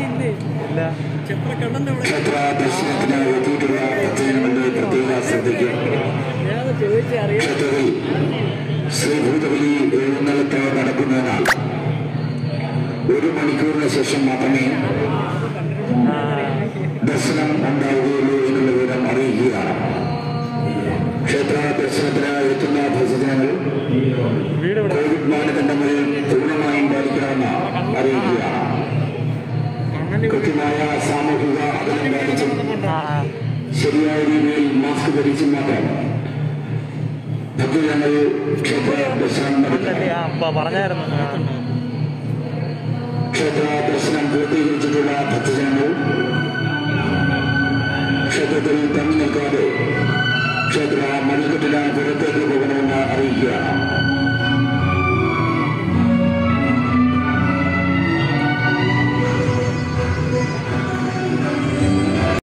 ഇല്ല ക്ഷേത്ര ദർശനത്തിന് എത്തിയിട്ടുള്ള ഭക്തജനങ്ങളുടെ പ്രത്യേക ശ്രദ്ധയ്ക്ക് ക്ഷേത്രത്തിൽ ശ്രീഭൂതബലി എഴുന്നള്ളത്ത് നടക്കുന്നതിനാൽ ഒരു മണിക്കൂറിന് ശേഷം മാത്രമേ ദർശനം ഉണ്ടാവുകയുള്ളൂ എന്നുള്ള വിവരം അറിയിക്കുകയാണ് ക്ഷേത്ര ദർശനത്തിന് എത്തുന്ന ഭക്തജനങ്ങൾ വീട് ഇവിടെ കോവിഡ് മാനദണ്ഡങ്ങൾ പൂർണ്ണമായും പാലിക്കണമെന്ന് അറിയിക്കുകയാണ് കൃത്യമായ സാമൂഹിക അകലം പാലിച്ചും ആ ആ ശരിയായ രീതിയിൽ മാസ്ക് ധരിച്ചും മാത്രം ഭക്തജനങ്ങൾ ക്ഷേത്ര ദർശനം അല്ലേ നടത്തണം ആ പ- പറഞ്ഞായിരുന്നു ആ. ക്ഷേത്ര ദർശനം പൂർത്തീകരിച്ചിട്ടുള്ള ഭക്തജനങ്ങൾ ക്ഷേത്രത്തിൽ തങ്ങി നിൽക്കാതെ ക്ഷേത്ര മണിക്കെട്ടിന്